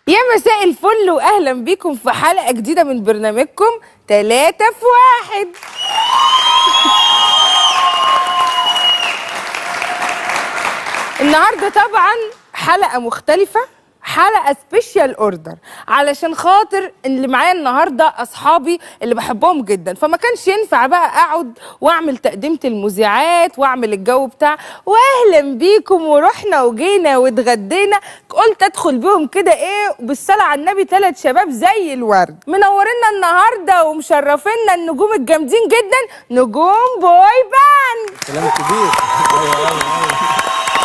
يا مساء الفل واهلا بيكم في حلقه جديده من برنامجكم تلاتة في واحد النهارده طبعا حلقه مختلفه حلقه سبيشال اوردر علشان خاطر اللي معايا النهارده اصحابي اللي بحبهم جدا فما كانش ينفع بقى اقعد واعمل تقديمه المذيعات واعمل الجو بتاع واهلا بيكم ورحنا وجينا واتغدينا قلت ادخل بيهم كده ايه بالصلاه على النبي ثلاث شباب زي الورد منورينا النهارده ومشرفينا النجوم الجامدين جدا نجوم بوي باند كلام كبير ايوه ايوه ايوه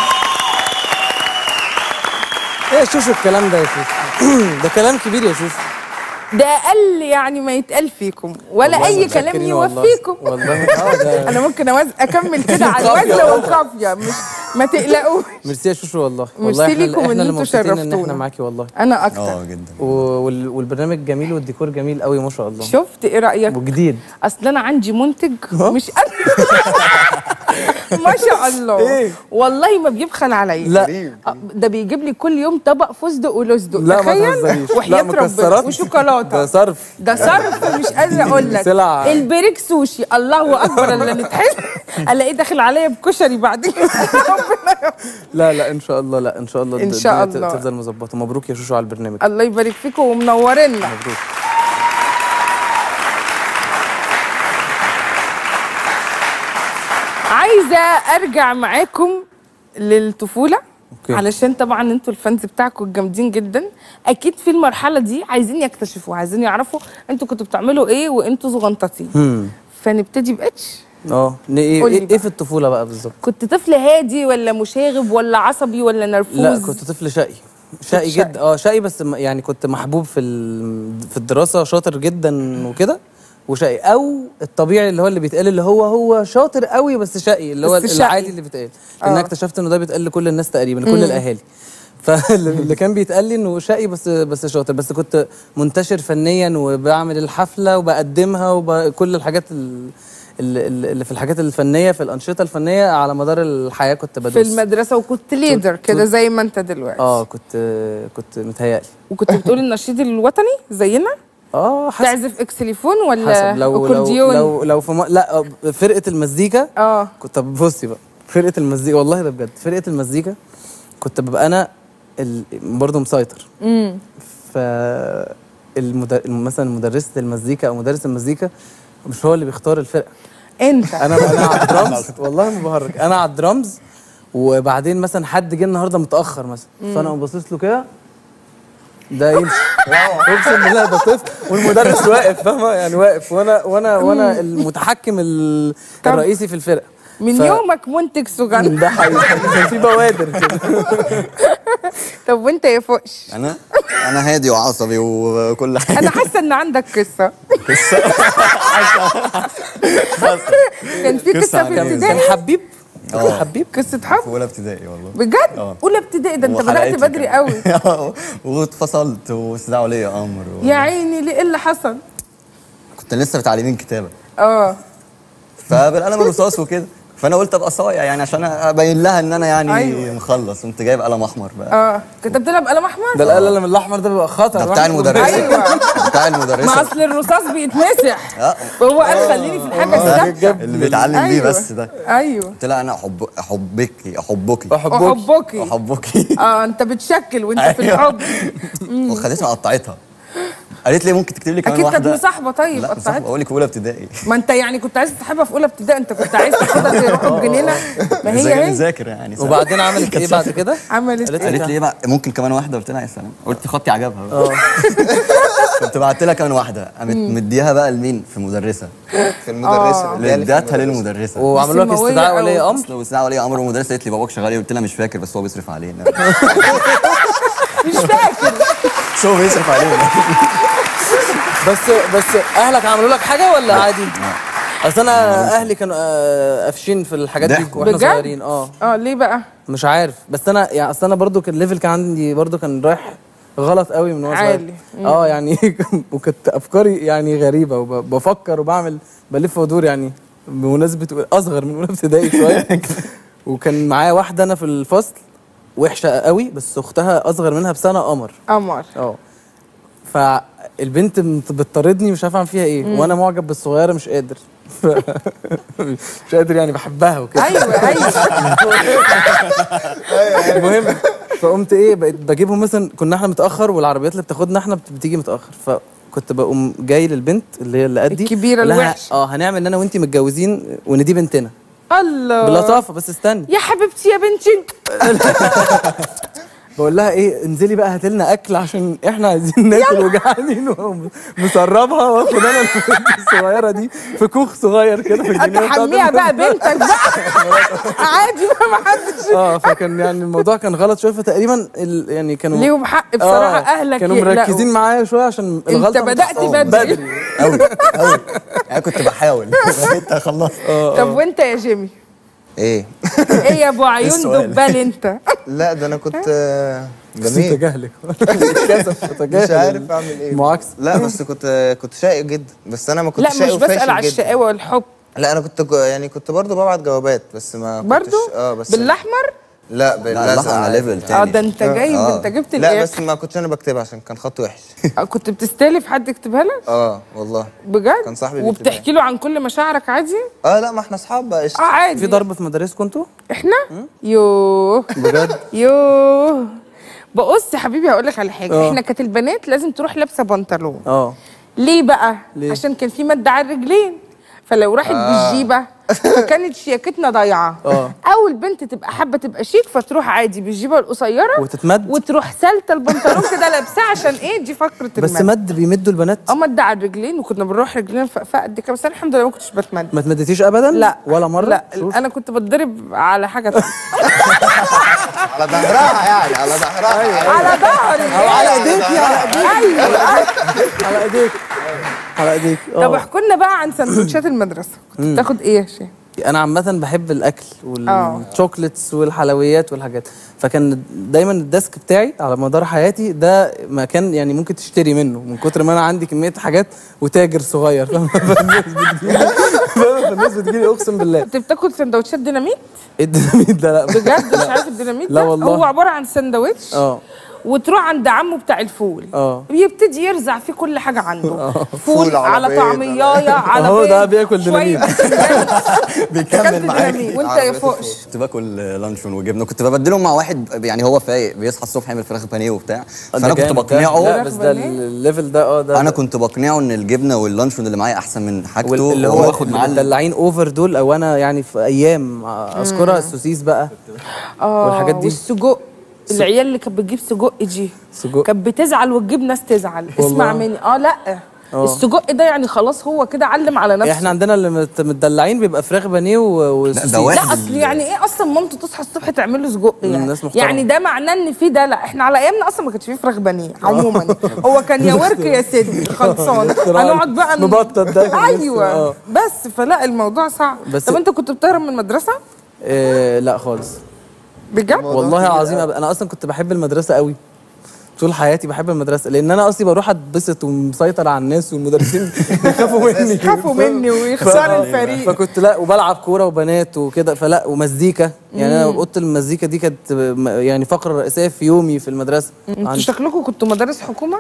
ايه يا شوشو الكلام ده يا شوشو ده كلام كبير يا شوشو ده اقل يعني ما يتقال فيكم ولا والله اي كلام متشكرين والله. يوفيكم والله اه ده انا ممكن أوز... اكمل كده على قافية. الوزن والقافيه مش ما تقلقوش ميرسي يا شوشو والله ميرسي والله احنا ليكم احنا إن اللي انتوا مبسوطين ان شرفتونا. احنا معاكي والله انا اكتر اه جدا و- وال- والبرنامج جميل والديكور جميل قوي ما شاء الله شفت ايه رايك وجديد اصل انا عندي منتج اه. مش انا ما شاء الله ايه؟ والله ما بيبخل عليا لا آه، ده بيجيب لي كل يوم طبق فستق ولزدق لا ما تخيل تهزريش وحياة لا ربنا مكسرات وشوكولاته ده صرف ده صرف مش قادره اقول لك سلع. البريك سوشي الله اكبر اللي نتحس الاقيه داخل عليا بكشري بعدين ربنا لا لا ان شاء الله لا ان شاء الله إن الد- شاء الدنيا ت- الله. تفضل مظبطه مبروك يا شوشو على البرنامج الله يبارك فيكم ومنورنا مبروك عايزه ارجع معاكم للطفوله أوكي. علشان طبعا انتوا الفانز بتاعكم الجامدين جدا اكيد في المرحله دي عايزين يكتشفوا عايزين يعرفوا انتوا كنتوا بتعملوا ايه وانتوا صغنطتين هم. فنبتدي باتش اه ن- ايه قولي ايه بقى. إيه في الطفوله بقى بالظبط كنت طفل هادي ولا مشاغب ولا عصبي ولا نرفوز لا كنت طفل شقي شقي شقي. جدا اه شقي بس م- يعني كنت محبوب في ال- في الدراسه شاطر جدا وكده وشقي او الطبيعي اللي هو اللي بيتقال اللي هو هو شاطر قوي بس شقي اللي هو بس شقي. العادي اللي بيتقال لان آه. انا اكتشفت انه ده بيتقال لكل الناس تقريبا لكل الاهالي فاللي كان بيتقال لي انه شقي بس بس شاطر بس كنت منتشر فنيا وبعمل الحفله وبقدمها وكل الحاجات ال- ال- اللي في الحاجات الفنيه في الانشطه الفنيه على مدار الحياه كنت بدوس في المدرسه وكنت ليدر كنت- كده زي ما انت دلوقتي اه كنت كنت متهيألي وكنت بتقول النشيد الوطني زينا اه حسب تعزف اكسليفون ولا حسب لو لو اكورديون لو لو في م... لا آه، فرقه المزيكا اه كنت طب بصي بقى فرقه المزيكا والله ده بجد فرقه المزيكا كنت ببقى انا ال... برضه مسيطر امم ف المدر... مثلا مدرسه المزيكا او مدرس المزيكا مش هو اللي بيختار الفرقه انت انا انا على الدرامز والله ما بهرج انا على الدرامز وبعدين مثلا حد جه النهارده متاخر مثلا فانا اقوم باصص له كده ده يمشي اقسم بالله ده طفل والمدرس واقف فاهمه يعني واقف وانا وانا وانا المتحكم ال- طب الرئيسي في الفرقه من ف- يومك منتج سجن ده حقيقي كان في بوادر كده طب وانت يا فوقش انا انا هادي وعصبي وكل حاجه انا حاسه ان عندك قصه كان في قصة قصه في عجيبة. كان ابتدائي كان حبيب اه. كان حبيب قصه في حب اولى ابتدائي والله بجد اه. اولى ابتدائي ده انت بدات وحلقتي بدري كمان. قوي واتفصلت واستدعوا لي امر و... يا عيني ليه ايه اللي حصل كنت لسه متعلمين كتابه اه فبالقلم الرصاص وكده فانا قلت ابقى صايع يعني عشان ابين لها ان انا يعني أيوة. مخلص قمت جايب قلم احمر بقى اه كتبت لها بقلم احمر ده القلم الاحمر ده بيبقى خطر ده الواحد بتاع يكون المدرسه أيوة. بتاع ما المدرسه اصل الرصاص بيتمسح اه. فهو قال خليني في الحاجه الثابته اللي بيتعلم بيه أيوة. بس ده ايوه قلت لها انا احب احبك احبك احبك احبكي احبك اه انت بتشكل وانت في أيوة. الحب وخدتها قطعتها قالت لي ممكن تكتب لي كمان اكيد كانت واحده مصاحبه طيب لا قطعتها مصاحبه اقول لك اولى ابتدائي ما انت يعني كنت عايز تصاحبها في اولى ابتدائي انت كنت عايز تاخدها تروحوا الجنينه ما هي نذاكر- هي نذاكر يعني سوا. وبعدين عملت ايه بعد كده؟ عملت قالت ايه قالت لي ايه بقى ممكن كمان واحده قلت لها يا سلام قلت خطي عجبها بقى كنت بعت لها كمان واحده قامت مديها بقى لمين في مدرسه في المدرسه اللي ادتها للمدرسه وعملوا لك سماوية استدعاء أوي. ولي امر اصل واستدعاء ولي امر ومدرسه قالت لي باباك شغال إيه؟ قلت لها مش فاكر بس هو بيصرف علينا مش فاكر بس هو بيصرف علينا بس بس اهلك عملوا لك حاجه ولا عادي؟ اصل انا اهلي كانوا آه، قافشين في الحاجات دي ضحكوا. واحنا بجد؟ صغيرين اه اه ليه بقى مش عارف بس انا يعني اصل انا برضو كان الليفل كان عندي برضو كان رايح غلط قوي من وانا صغير عالي. اه يعني وكانت افكاري يعني غريبه وبفكر وبعمل بلف وادور يعني بمناسبه اصغر من اولى ابتدائي شويه وكان معايا واحده انا في الفصل وحشه قوي بس اختها اصغر منها بسنه قمر قمر اه فالبنت بت- بتطاردني مش عارف اعمل فيها ايه وانا معجب بالصغيره مش قادر ف... مش قادر يعني بحبها وكده ايوه ايوه المهم فقمت ايه بقيت بجيبهم مثلا كنا احنا متاخر والعربيات اللي بتاخدنا احنا بت- بتيجي متاخر فكنت بقوم جاي للبنت اللي هي اللي قدي الكبيرة أقول لها الوحشة. اه هنعمل ان انا وانتي متجوزين وان دي بنتنا الله بلطافه بس استني يا حبيبتي يا بنتي بقول لها ايه انزلي بقى هات لنا اكل عشان احنا عايزين ناكل وجعانين ومسربها واخد انا البنت الصغيره دي في كوخ صغير كده في انت الجنينه بتاعت حميها بقى المدرسة. بنتك بقى عادي بقى ما حدش اه فكان يعني الموضوع كان غلط شويه فتقريبا ال... يعني كانوا ليهم حق بصراحه آه، اهلك كانوا يقلقوا. مركزين معايا شويه عشان الغلطه بدأت آه، بدري. بدري قوي قوي انا كنت بحاول انت خلصت طب وانت يا جيمي ايه ايه يا ابو عيون السؤال؟ دبال انت لا ده انا كنت آه، بس جميل تجاهلك اتكسف تجاهل مش عارف اعمل ايه المعاكسه لا بس كنت كنت شقي جدا بس انا ما كنت لا مش شقي بسأل وفاشل على جدا. الشقاوة والحب لا انا كنت جو- يعني كنت برضو ببعت جوابات بس ما كنتش برضو اه بس بالاحمر لا لا بالازرق لا على ليفل اه تاني ده انت جايب آه. انت جبت لا الايه بس ما كنتش انا بكتبها عشان كان خط وحش آه، كنت بتستلف حد يكتبها لك اه والله بجد كان صاحبي بيكتبها. وبتحكي له عن كل مشاعرك عادي اه لا ما احنا اصحاب بقى اه قشطة. عادي في ضرب في مدارسكم انتوا؟ احنا يوه بجد؟ يوه بص يا حبيبي هقول لك على حاجه آه. احنا كانت البنات لازم تروح لابسه بنطلون اه ليه بقى ليه؟ عشان كان في ماده على الرجلين فلو راحت بالجيبه فكانت شياكتنا ضايعه آه. او البنت تبقى حابه تبقى شيك فتروح عادي بالجيبه القصيره وتتمد وتروح سالته البنطلون كده لابساه عشان ايه دي فقره بس المد مد بيمدوا البنات اه مد على الرجلين وكنا بنروح رجلين فقفه قد كده بس انا الحمد لله ما كنتش بتمد ما تمدتيش ابدا؟ لا ولا مره؟ لا شوف. انا كنت بتضرب على حاجه تانية. على ظهرها يعني على ظهرها على ظهري أو على ايديكي على ايديك ايوه على ايديك على ايديك طب اه احكوا لنا بقى عن سندوتشات المدرسه كنت بتاخد ايه يا شيخ انا عامه بحب الاكل والشوكليتس والحلويات والحاجات فكان دايما الديسك بتاعي على مدار حياتي ده مكان يعني ممكن تشتري منه من كتر ما انا عندي كميه حاجات وتاجر صغير فاهم؟ فالناس بتجيلي فاهم؟ فالناس بتجيلي اقسم بالله كنت بتاكل سندوتشات ديناميت إيه الديناميت ده لا بجد مش عارف الديناميت لا ده والله. هو عباره عن سندوتش اه وتروح عند عمه بتاع الفول اه بيبتدي يرزع فيه كل حاجه عنده فول فول على على بيض، طعميايه على أهو ده بيض، بياكل شوية ديناميت. بتنجان. بيكمل أكلت معاك ديناميت وانت يا عربية فوقش كنت باكل لانشون وجبنه كنت ببدلهم مع واحد يعني هو فايق بيصحى الصبح يعمل فراخ بانيه وبتاع فانا ده كنت جامد ده. بقنعه لا بس ده فراخ بانيه؟ الليفل ده اه ده انا كنت بقنعه ان الجبنه واللانشون اللي معايا احسن من حاجته اللي وهو هو باخد معاه ال- مدلعين اوفر دول او انا يعني في ايام اذكرها السوسيس بقى اه والحاجات دي. والسجق العيال اللي كانت بتجيب سجق دي سجق. كانت بتزعل وتجيب ناس تزعل والله. اسمع مني اه لا آه. السجق ده يعني خلاص هو كده علم على نفسه احنا عندنا اللي مت- متدلعين بيبقى فراخ بانيه و- وسوسيس ده واحد لا اصل يعني ايه اصلا مامته تصحى الصبح تعمل له سجق يعني الناس محترمة. يعني ده معناه ان في ده لا احنا على ايامنا اصلا ما كانش فيه فراخ بانيه عموما هو كان يا ورك يا سد خلصان هنقعد بقى ن- مبطط ده كان لسه، ايوه آه. بس فلا الموضوع صعب بس- طب انت كنت بتهرب من المدرسه إيه لا خالص بجد والله العظيم أب- انا اصلا كنت بحب المدرسه قوي طول حياتي بحب المدرسه لان انا اصلي بروح اتبسط ومسيطر على الناس والمدرسين بيخافوا مني خافوا مني ويخسروا ف- الفريق فكنت لا وبلعب كوره وبنات وكده فلا ومزيكا يعني انا اوضه المزيكا دي كانت م- يعني فقره رئيسيه في يومي في المدرسه انتوا عندي- شكلكم كنتوا مدارس حكومه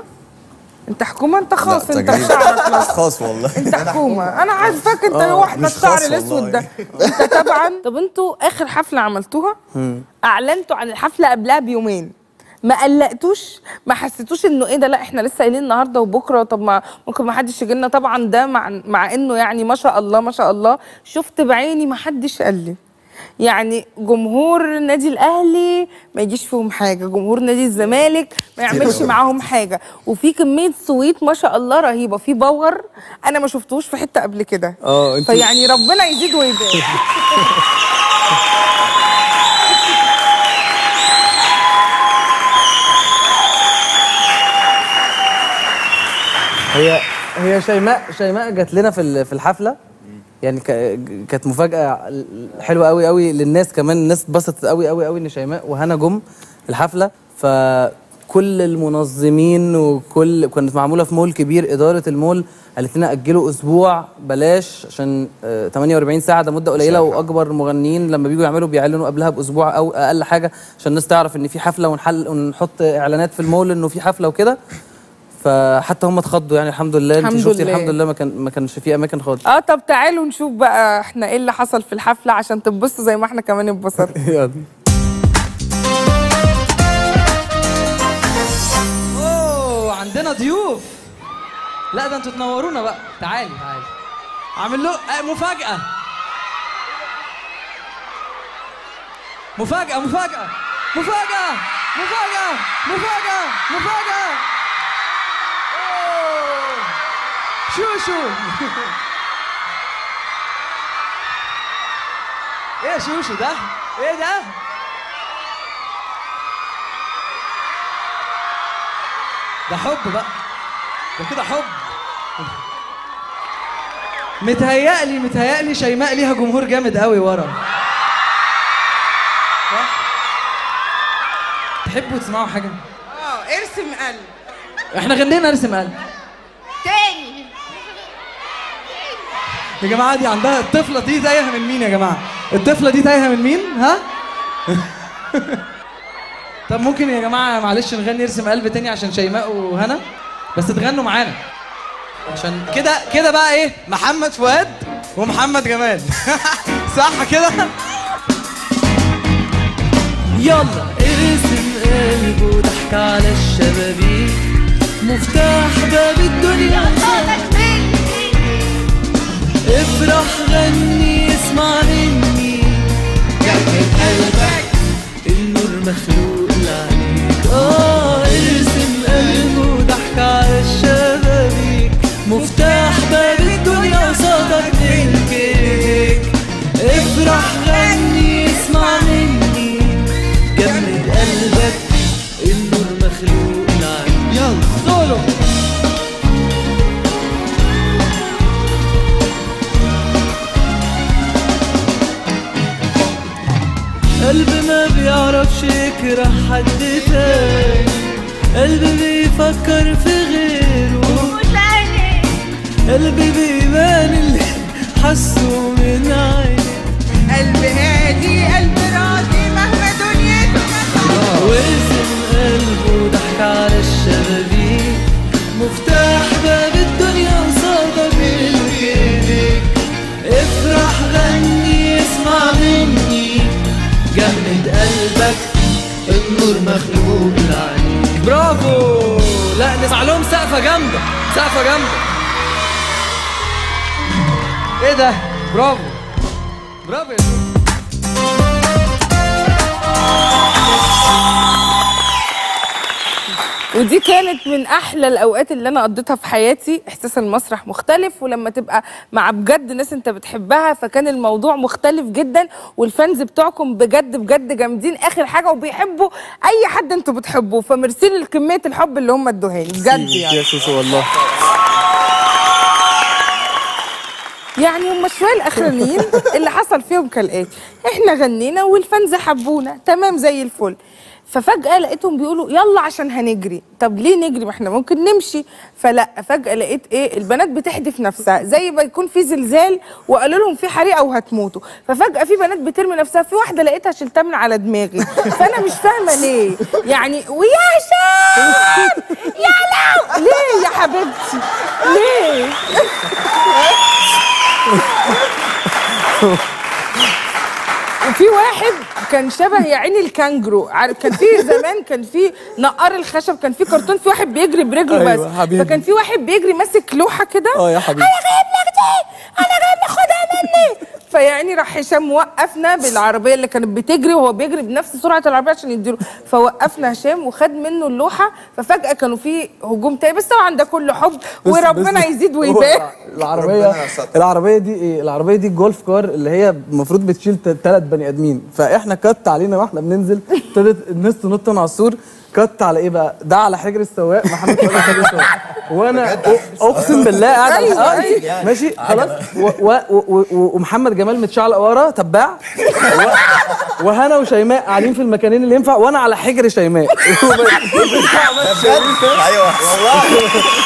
انت حكومه انت لا، خاص انت تجريب. بشعرك لا. خاص والله انت حكومه انا عارفاك انت آه، واحده مش الشعر خاص الاسود والله. ده انت طبعا طب انتوا اخر حفله عملتوها اعلنتوا عن الحفله قبلها بيومين ما قلقتوش ما حسيتوش انه ايه ده لا احنا لسه قايلين النهارده وبكره طب ما ممكن ما حدش يجي لنا طبعا ده مع مع انه يعني ما شاء الله ما شاء الله شفت بعيني ما حدش قال لي يعني جمهور النادي الاهلي ما يجيش فيهم حاجه جمهور نادي الزمالك ما يعملش معاهم حاجه وفي كميه صويت ما شاء الله رهيبه في باور انا ما شفتوش في حته قبل كده اه انت فيعني ربنا يزيد ويبارك هي هي شيماء شيماء جات لنا في ال- في الحفله يعني ك- كانت مفاجاه حلوه قوي قوي للناس كمان الناس اتبسطت قوي قوي قوي ان شيماء وهنا جم الحفله ف كل المنظمين وكل كانت معموله في مول كبير اداره المول قالت لنا اجلوا اسبوع بلاش عشان آه، 48 ساعه ده مده قليله واكبر مغنيين لما بيجوا يعملوا بيعلنوا قبلها باسبوع او اقل حاجه عشان الناس تعرف ان في حفله ونحل ونحط اعلانات في المول انه في حفله وكده فحتى هم اتخضوا يعني الحمد لله انت الحمد شفتي لله. الحمد لله ما كان ما كانش في اماكن خالص اه طب تعالوا نشوف بقى احنا ايه اللي حصل في الحفله عشان تنبسطوا زي ما احنا كمان انبسطنا يلا اوه عندنا ضيوف لا ده انتوا تنورونا بقى تعالي تعالي عامل له آه، مفاجأة مفاجأة مفاجأة مفاجأة مفاجأة مفاجأة مفاجأة أوه. شو شو ايه شو شو ده ايه ده ده حب بقى ده كده حب متهيألي متهيألي شيماء ليها جمهور جامد قوي ورا صح؟ تحبوا تسمعوا حاجة؟ اه ارسم قلب احنا غنينا ارسم قلب تاني يا جماعة دي عندها الطفلة دي تايهة من مين يا جماعة؟ الطفلة دي تايهة من مين؟ ها؟ طب ممكن يا جماعة معلش نغني ارسم قلب تاني عشان شيماء وهنا بس تغنوا معانا عشان كده كده بقى ايه محمد فؤاد ومحمد جمال صح كده؟ يلا ارسم قلب وضحك على الشبابيك مفتاح باب الدنيا افرح غني اسمع مني جمل قلبك النور مخلوق لعينيك اه ارسم قلب وضحك على الشبابيك مفتاح باب الدنيا قصادك ملكك افرح غني اسمع مني جمد قلبك النور مخلوق لعينيك يلا سولو قلب ما بيعرفش يكره حد تاني قلب بيفكر في غيره قلب بيبان اللي حسه من عينه قلب هادي قلب راضي مهما دنيته وارسم قلبه ضحك على الشبابيك مفتاح باب الدنيا قصادك بايديك افرح غني اسمع مني جمد قلبك النور مخلوق لعينيك برافو لا نسمع لهم سقفة جامدة سقفة جامدة ايه ده برافو برافو يا شو. ودي كانت من احلى الاوقات اللي انا قضيتها في حياتي احساس المسرح مختلف ولما تبقى مع بجد ناس انت بتحبها فكان الموضوع مختلف جدا والفانز بتوعكم بجد بجد جامدين اخر حاجه وبيحبوا اي حد انتوا بتحبوه فميرسي لكميه الحب اللي هم ادوها لي بجد يعني يا سوسو والله يعني هم شويه الاخرانيين اللي حصل فيهم كالاتي احنا غنينا والفانز حبونا تمام زي الفل ففجأة لقيتهم بيقولوا يلا عشان هنجري طب ليه نجري ما احنا ممكن نمشي فلا فجأة لقيت ايه البنات بتحدف نفسها زي ما يكون في زلزال وقالوا لهم في حريقة وهتموتوا ففجأة في بنات بترمي نفسها في واحدة لقيتها شلتها من على دماغي فأنا مش فاهمة ليه يعني ويا هشام يا لو ليه يا حبيبتي ليه وفي واحد كان شبه يا عيني الكانجرو عارف كان في زمان كان في نقار الخشب كان في كرتون في واحد بيجري برجله أيوة، بس حبيبي. فكان في واحد بيجري ماسك لوحه كده اه يا حبيبي. انا جايب لك دي انا جايب لك خدها مني فيا عيني راح هشام وقفنا بالعربيه اللي كانت بتجري وهو بيجري بنفس سرعه العربيه عشان يديله فوقفنا هشام وخد منه اللوحه ففجاه كانوا في هجوم تاني بس طبعا ده كله حب بس- وربنا بس- يزيد هو ويبارك العربيه ربنا يستر. العربيه دي ايه العربيه دي الجولف كار اللي هي المفروض بتشيل ثلاث بني ادمين فاحنا كت علينا واحنا بننزل ابتدت الناس تنط من على السور كت على ايه بقى ده على حجر السواق محمد فؤاد على حجر السواق وانا أ- اقسم بالله قاعد على أيوة، آه، أيوة. ماشي خلاص و- و- و- و- ومحمد جمال متشعلق ورا تباع و- وهنا وشيماء قاعدين في المكانين اللي ينفع وانا على حجر شيماء ايوه والله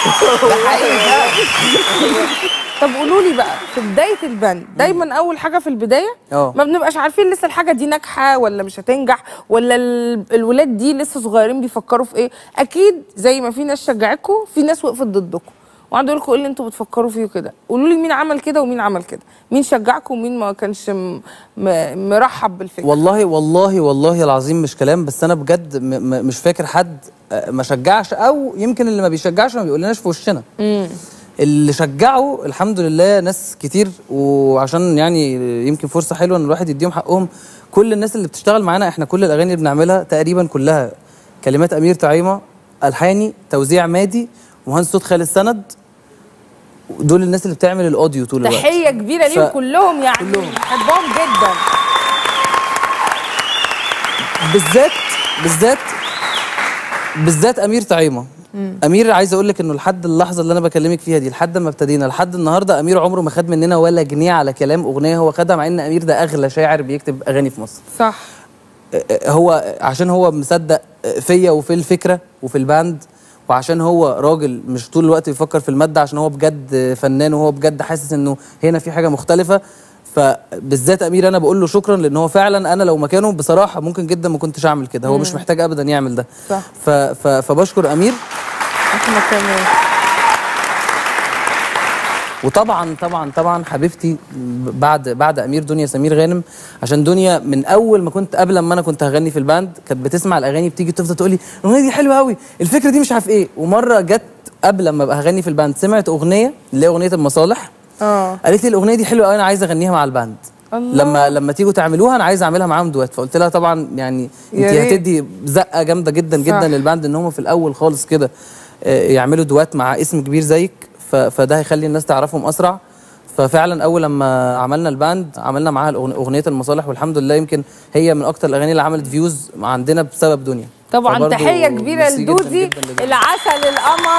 طب قولوا لي بقى في بدايه البند دايما اول حاجه في البدايه اه. ما بنبقاش عارفين لسه الحاجه دي ناجحه ولا مش هتنجح ولا ال- الولاد دي لسه صغيرين بيفكروا في ايه اكيد زي ما في ناس شجعتكم في ناس وقفت ضدكم وقعدوا يقول لكم ايه اللي انتوا بتفكروا فيه كده قولوا لي مين عمل كده ومين عمل كده مين شجعكم ومين ما كانش م... م... مرحب بالفكره والله والله والله العظيم مش كلام بس انا بجد م م مش فاكر حد آه، ما شجعش او يمكن اللي ما بيشجعش ما بيقولناش في وشنا اللي شجعوا الحمد لله ناس كتير وعشان يعني يمكن فرصه حلوه ان الواحد يديهم حقهم كل الناس اللي بتشتغل معانا احنا كل الاغاني اللي بنعملها تقريبا كلها كلمات امير طعيمه الحاني توزيع مادي مهندس صوت خالد سند دول الناس اللي بتعمل الاوديو طول الوقت تحيه كبيره ليهم ف- كلهم يعني كلهم. بحبهم جدا بالذات بالذات بالذات امير طعيمه امير عايز اقول لك انه لحد اللحظه اللي انا بكلمك فيها دي لحد ما ابتدينا لحد النهارده امير عمره ما خد مننا ولا جنيه على كلام اغنيه هو خدها مع ان امير ده اغلى شاعر بيكتب اغاني في مصر صح آه، هو عشان هو مصدق فيا وفي الفكره وفي الباند وعشان هو راجل مش طول الوقت بيفكر في الماده عشان هو بجد فنان وهو بجد حاسس انه هنا في حاجه مختلفه فبالذات امير انا بقول له شكرا لان هو فعلا انا لو مكانه بصراحه ممكن جدا ما كنتش اعمل كده هو مش محتاج ابدا يعمل ده صح. ف ف فبشكر امير احنا كمان وطبعا طبعا طبعا حبيبتي بعد بعد امير دنيا سمير غانم عشان دنيا من اول ما كنت قبل ما انا كنت هغني في الباند كانت بتسمع الاغاني بتيجي تفضل تقول لي الاغنيه دي حلوه قوي الفكره دي مش عارف ايه ومره جت قبل ما ابقى هغني في الباند سمعت اغنيه اللي هي اغنيه المصالح اه قالت لي الاغنيه دي حلوه قوي انا عايزه اغنيها مع الباند الله. لما لما تيجوا تعملوها انا عايز اعملها معاهم دوات فقلت لها طبعا يعني يا انت ريت. هتدي زقه جامده جدا صح. جدا للباند ان هم في الاول خالص كده آه، يعملوا دوات مع اسم كبير زيك ف- فده هيخلي الناس تعرفهم اسرع ففعلا اول لما عملنا الباند عملنا معاها الأغن- اغنيه المصالح والحمد لله يمكن هي من اكتر الاغاني اللي عملت فيوز عندنا بسبب دنيا طبعا فبرضه تحيه كبيره ميرسي جداً لدودي جداً لدنيا. العسل القمر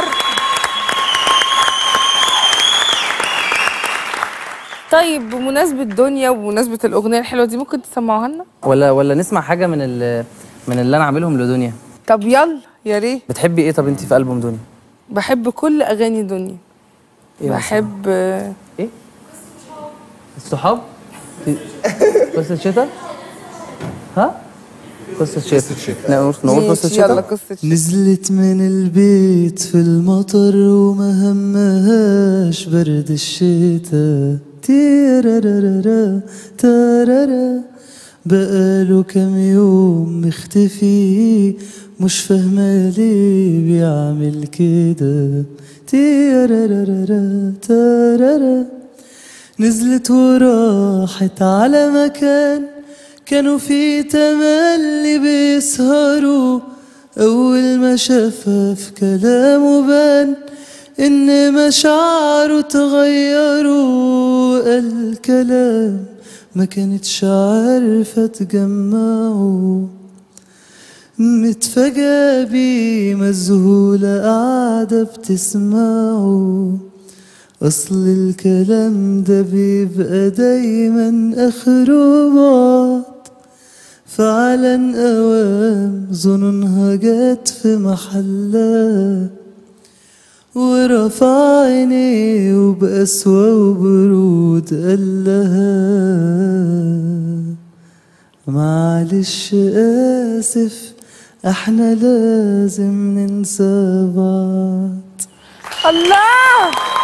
طيب بمناسبة دنيا وبمناسبة الأغنية الحلوة دي ممكن تسمعوها لنا؟ ولا ولا نسمع حاجه من ال- من اللي انا عاملهم لدنيا طب يلا يا ريت بتحبي ايه طب انت في البوم دنيا بحب كل أغاني دنيا إيه مثلاً؟ بحب ايه الصحاب قصة شتاء ها قصة شتاء نقول نقول قصة ماشي، يلا شتاء قصة شتاء. نزلت من البيت في المطر وما همهاش برد الشتا تيرارارا تارارا بقاله كام يوم مختفي مش فاهمة ليه بيعمل كده تيرارارا تارارا نزلت وراحت على مكان كانوا في تملي بيسهروا أول ما شافها في كلامه بان إن مشاعره تغيروا الكلام ما كانتش عارفة تجمعه متفاجئة بيه مذهولة قاعدة بتسمعه أصل الكلام ده بيبقى دايما آخره بعد فعلا أوام ظنونها جت في محلها ورفع عينيه وبقسوة وبرود قال لها معلش آسف احنا لازم ننسى بعض الله